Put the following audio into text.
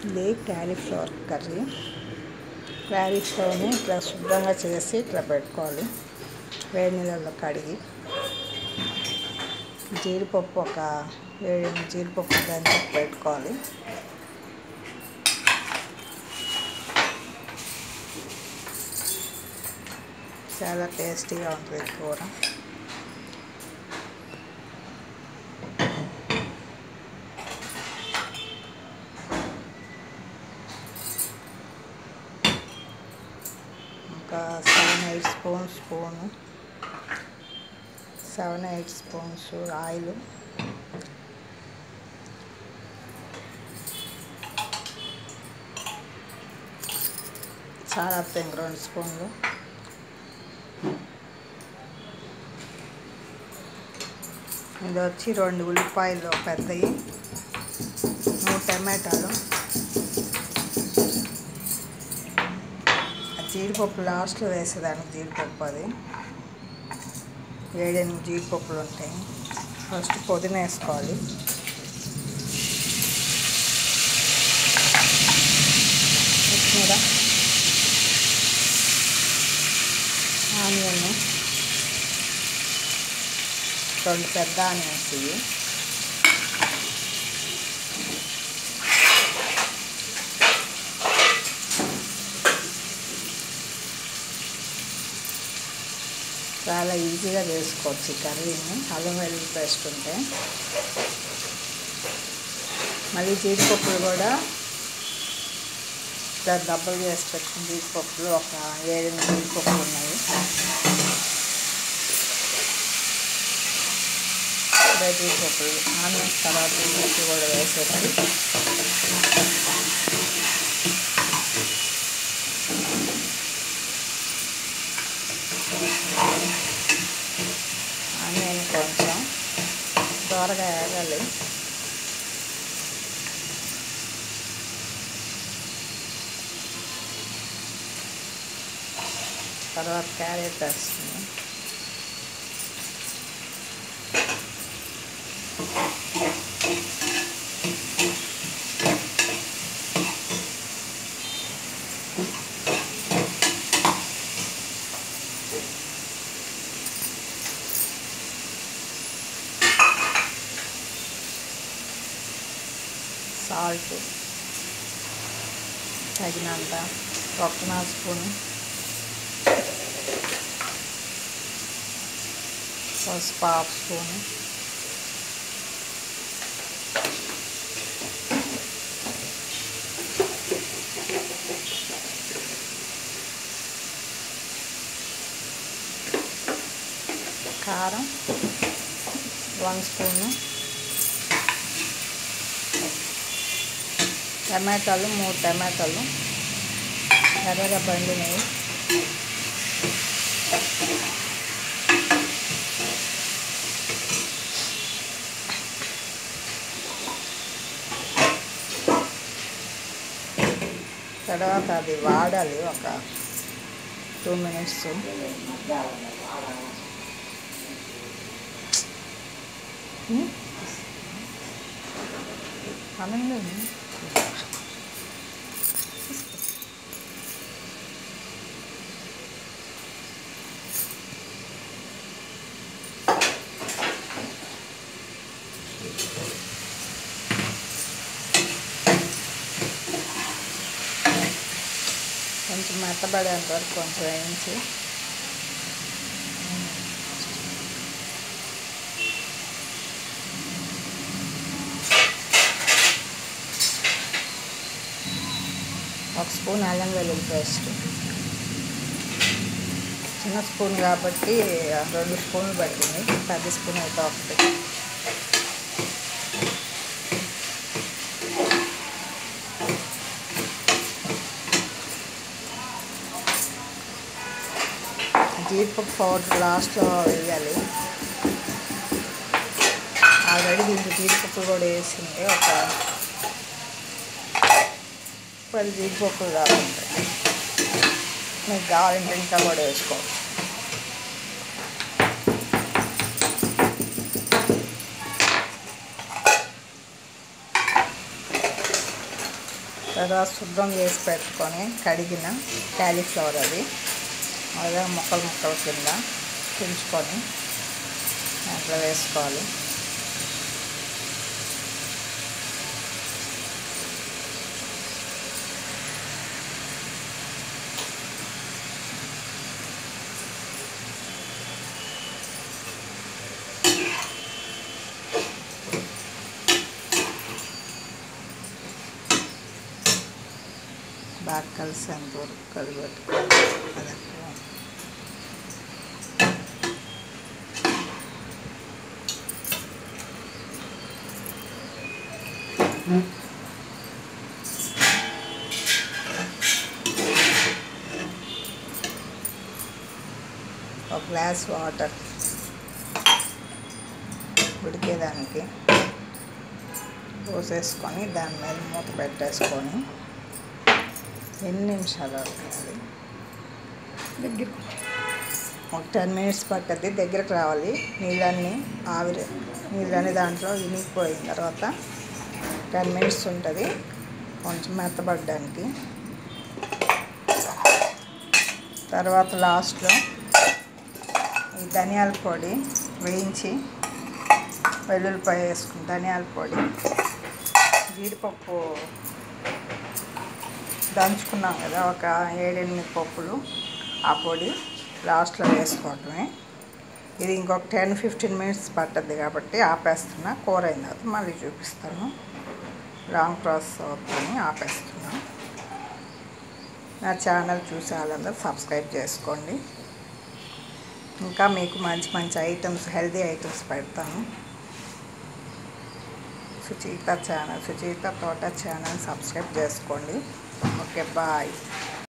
ఇది cauliflower curry క్యాలీఫ్లవర్ని ఇట్లా శుభ్రంగా చేసి ఇట్లా పెట్టుకోవాలి వేడి నీళ్ళల్లో కడిగి జీడిపప్పు ఒక ఏడు జీడిపప్పు దంచి పెట్టుకోవాలి చాలా టేస్టీగా ఉంటుంది కూర ఒక seven eight spoon spoon seven eight spoons oil చాలా ఇంక రెండు స్పూన్లు ఇది వచ్చి రెండు ఉల్లిపాయలు పెద్దవి మూడు టమాటాలు ఆ జీడిపప్పు లాస్ట్లో వేసేదానికి జీడిపప్పు అది ఏడెనిమిది జీడిపప్పులు ఉంటాయి ఫస్ట్ పుదీనా వేసుకోవాలి కొత్తిమీర ఆనియన్ రెండు పెద్ద ఆనియన్స్ ఇవి చాలా ఈజీగా చేసుకోవచ్చు ఈ కర్రీని అల్లం వెల్లుల్లి పేస్ట్ ఉంటే మళ్ళీ జీడిపప్పులు కూడా ఇట్లా డబ్బలు చేసి పెట్టుకుని జీడిపప్పులు ఒక ఏడెనిమిది జీడిపప్పులు ఉన్నాయి ఇదే జీడిపప్పులు ఆనియన్స్ తర్వాత జీడిపప్పులు కూడా వేసేసి ఆనియన్ కొంచెం దోరగా వేగాలి తర్వాత క్యారెట్ వేస్తుంది సాల్ట్ తగినంత ఒక నాలుగు స్పూన్ పసుపు హాఫ్ స్పూన్ కారం వన్ స్పూను టమాటాలు మూడు టమాటాలు ఎర్రగా పండినవి తర్వాత అది వాడాలి ఒక టూ మినిట్స్ అనండి కొంచెం మెత్తబడేంత వరకు కొంచెం వేయించి ఒక స్పూన్ అల్లం వెల్లుల్లి పేస్ట్ చిన్న స్పూన్ కాబట్టి రెండు స్పూన్లు పట్టింది పెద్ద స్పూన్ అయితే ఒకటి జీడిపప్పు పౌడర్ లాస్ట్లో వేయాలి ఆల్రెడీ దీంట్లో జీడిపప్పు కూడా వేసింది ఒక పది జీడిపప్పులు కావాలంటే మీకు కావాలంటే ఇంకా కూడా వేసుకోవచ్చు తర్వాత శుభ్రం చేసి పెట్టుకొని కడిగిన క్యాలీఫ్లవర్ అది అదే ముక్కలు ముక్కల కింద తుంచుకొని దాంట్లో వేసుకోవాలి బాగా కలిసేంత వరకు కలిపెట్టుకోవాలి అది అక్కడ ఒక గ్లాస్ వాటర్ ఉడికేదానికి పోసేసుకొని దాని మీద మూత పెట్టేసుకొని ఎన్ని నిమిషాలు ఉడకాలి దగ్గర ఒక టెన్ మినిట్స్ పట్టద్ది దగ్గరకు రావాలి నీళ్ళన్నీ ఆవిరి నీళ్ళన్నీ దాంట్లో ఇనిగిపోయిన తర్వాత టెన్ మినిట్స్ ఉంటుంది కొంచెం మెత్తబడడానికి తర్వాత లాస్ట్లో ఈ ధనియాల పొడి వేయించి వెల్లుల్లిపాయ వేసుకుని ధనియాల పొడి జీడిపప్పు దంచుకున్నాం కదా ఒక ఏడెనిమిది పప్పులు ఆ పొడి లాస్ట్లో వేసుకోవటమే ఇది ఇంకొక టెన్ ఫిఫ్టీన్ మినిట్స్ పట్టద్ది కాబట్టి ఆపేస్తున్నా కూర అయిన తర్వాత మళ్ళీ చూపిస్తాను లాంగ్ ప్రాసెస్ అవుతుంది ఆపేస్తున్నా నా ఛానల్ చూసే వాళ్ళందరూ సబ్స్క్రైబ్ చేసుకోండి ఇంకా మీకు మంచి మంచి ఐటమ్స్ హెల్తీ ఐటమ్స్ పెడతాను Sucharitha channel Sucharitha Thota channel subscribe చేసుకోండి ఓకే బాయ్